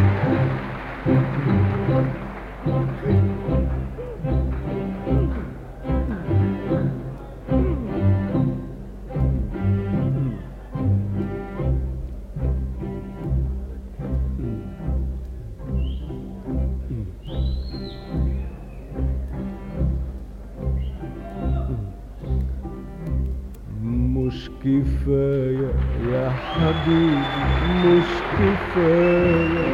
مش كفاية يا حبيبي مش كفاية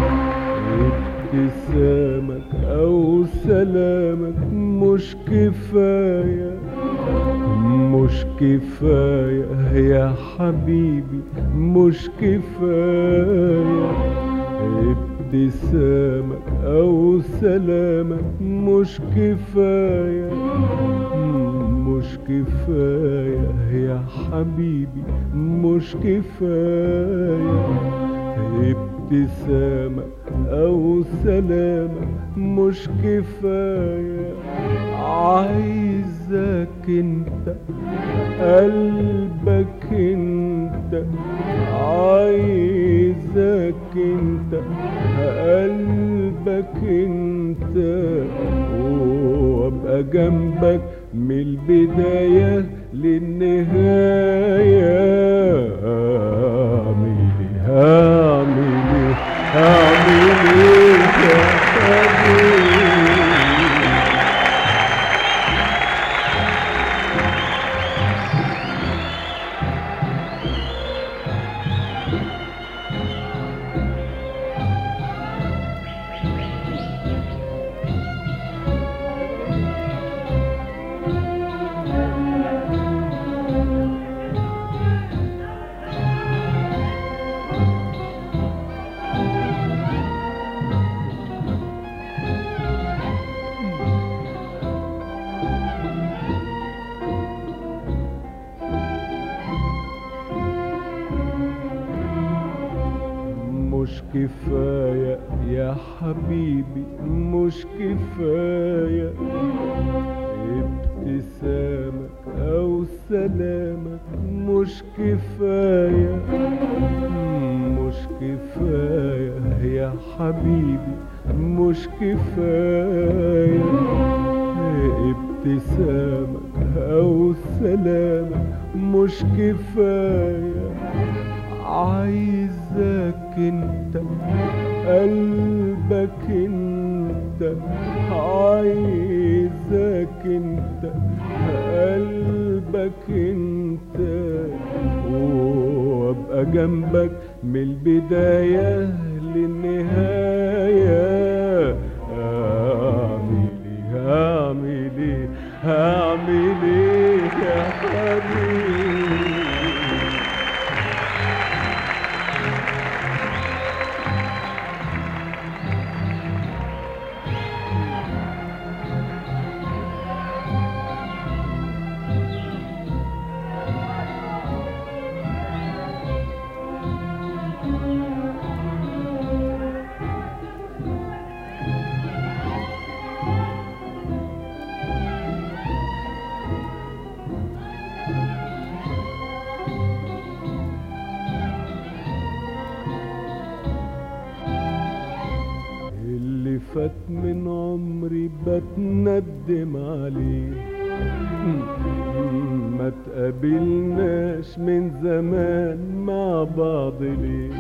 ابتسامك أو سلامك مش كفاية مش كفاية يا حبيبي مش كفاية ابتسامك أو سلامك مش كفاية مش كفاية يا حبيبي مش كفاية ابتسامك أو سلامك مش كفاية عايزك انت قلبك انت عايزك انت قلبك انت وابقى جنبك من البداية للنهاية اعملي اعملي اعملي يا حبيبي مش كفاية يا حبيبي مش كفاية ابتسامك أو سلامك مش كفاية مش كفاية يا حبيبي مش كفاية ابتسامك أو سلامك مش كفاية عايزك انت قلبك انت عايزك انت قلبك انت وابقى جنبك من البداية للنهاية اعملي اعملي اعملي يا حبيبي اللي فات من عمري بتندم عليه ما تقابلناش من زمان مع بعض ليه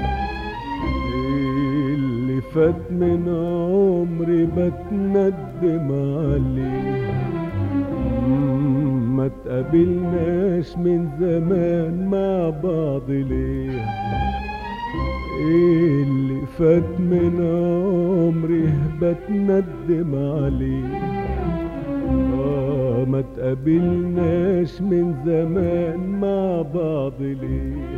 اللي فات من عمري بتندم عليه ما تقابلناش من زمان مع بعض ليه اللي فات من عمري بتندم عليه آه ما تقابلناش من زمان مع بعض ليه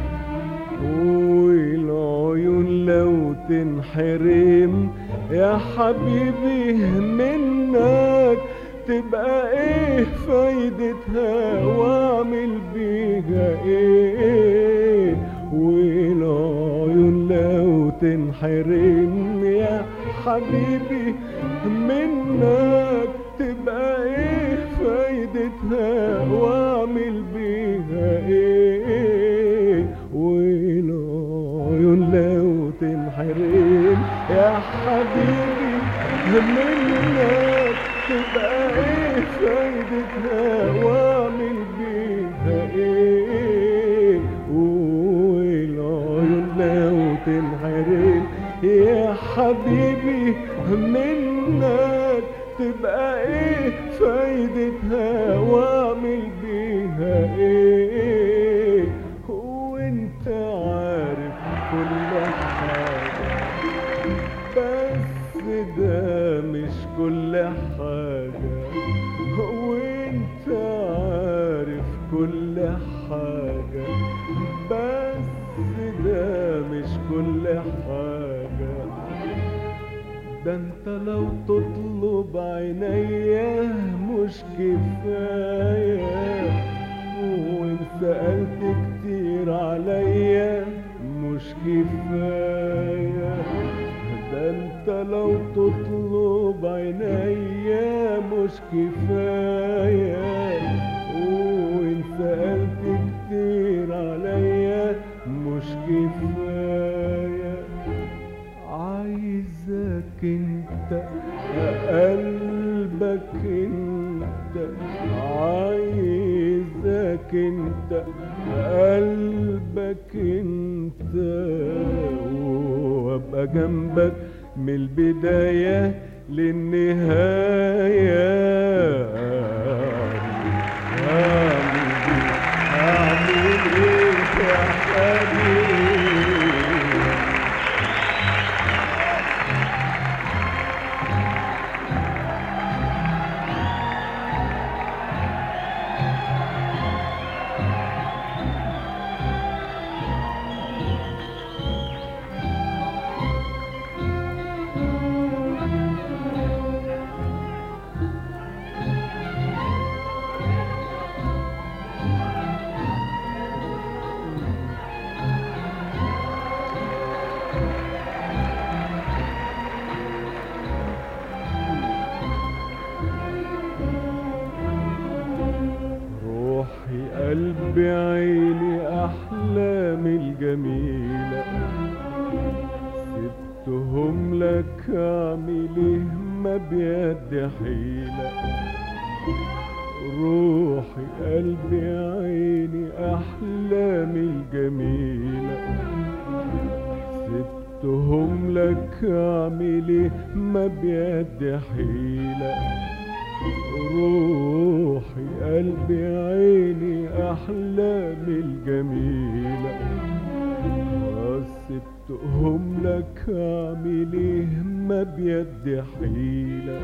والعيون لو تنحرم يا حبيبي منك تبقى ايه فايدتها واعمل بيها ايه والعيون لو تنحرم يا حبيبي منك تبقى ايه فايدتها واعمل بيها ايه والعيون لو تنحرم العين يا حبيبي منك تبقى ايه فايدتها واعمل بيها ايه والعيون لو تنحرم يا حبيبي منك تبقى ايه فايدتها واعمل بيها ايه وانت عارف كل حاجة بس ده مش كل حاجة وانت عارف كل حاجة بس ده مش كل حاجة ده انت لو تطلب عينيا مش كفاية وان سألت كتير عليا مش كفاية ده انت لو تطلب عينيا مش كفاية وان سألت كتير عليا مش كفاية عايزك انت قلبك انت عايزك انت قلبك انت وابقى جنبك من البداية للنهاية اعمل ايه اعمل ايه يا حبيبي روحي قلبي عيني أحلامي الجميلة سبتهم لك أعمل إيه ما بيد حيلة روحي قلبي عيني أحلامي الجميلة سبتهم لك أعمل إيه ما بيد حيلة روحي قلبي عيني أحلامي الجميلة سبتهم لك أعمل إيه ما بيد حيلة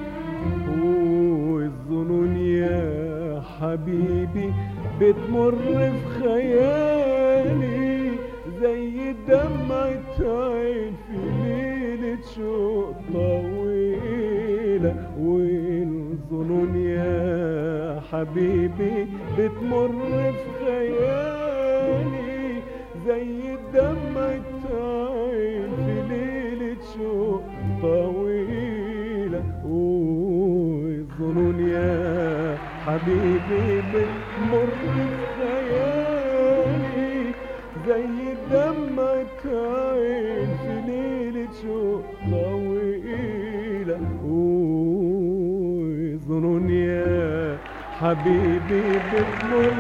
والظنون يا حبيبي بتمر في خيالي زي دمعة عين في ليلة شوق طويلة والظنون يا حبيبي بتمر في خيالي زي دمعة عين في ليلة شوق طويلة والظنون يا حبيبي بتمر في خيالي زي دمعة عين في ليلة شوق طويلة وظنون يا حبيبي بتمر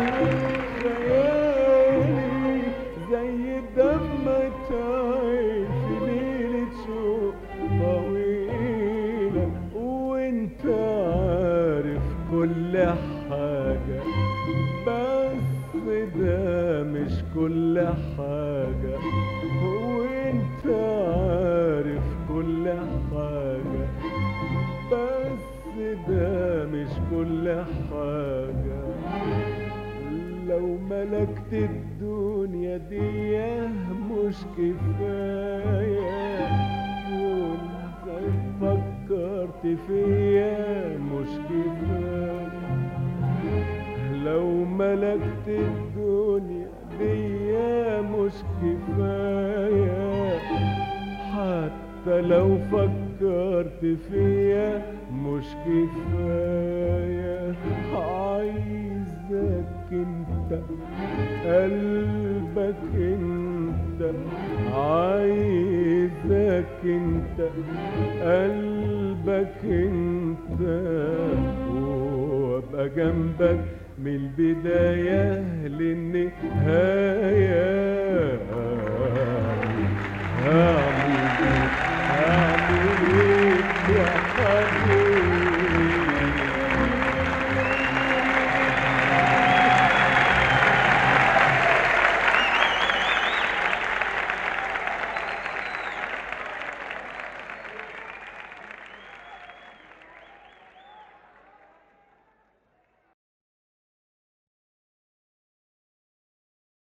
خيالي زي دمعة عين في ليلة شوق طويلة وانت عارف كل حاجة بس ده مش كل حاجة وانت عارف كل حاجة بس ده مش كل حاجة لو ملكت الدنيا دي مش كفاية وانت فكرت فيا مش كفاية لو ملكت الدنيا دي مش كفاية حتى لو فكرت فيا مش كفاية عايزك انت قلبك انت عايزك انت قلبك انت وابقى جنبك من البداية للنهاية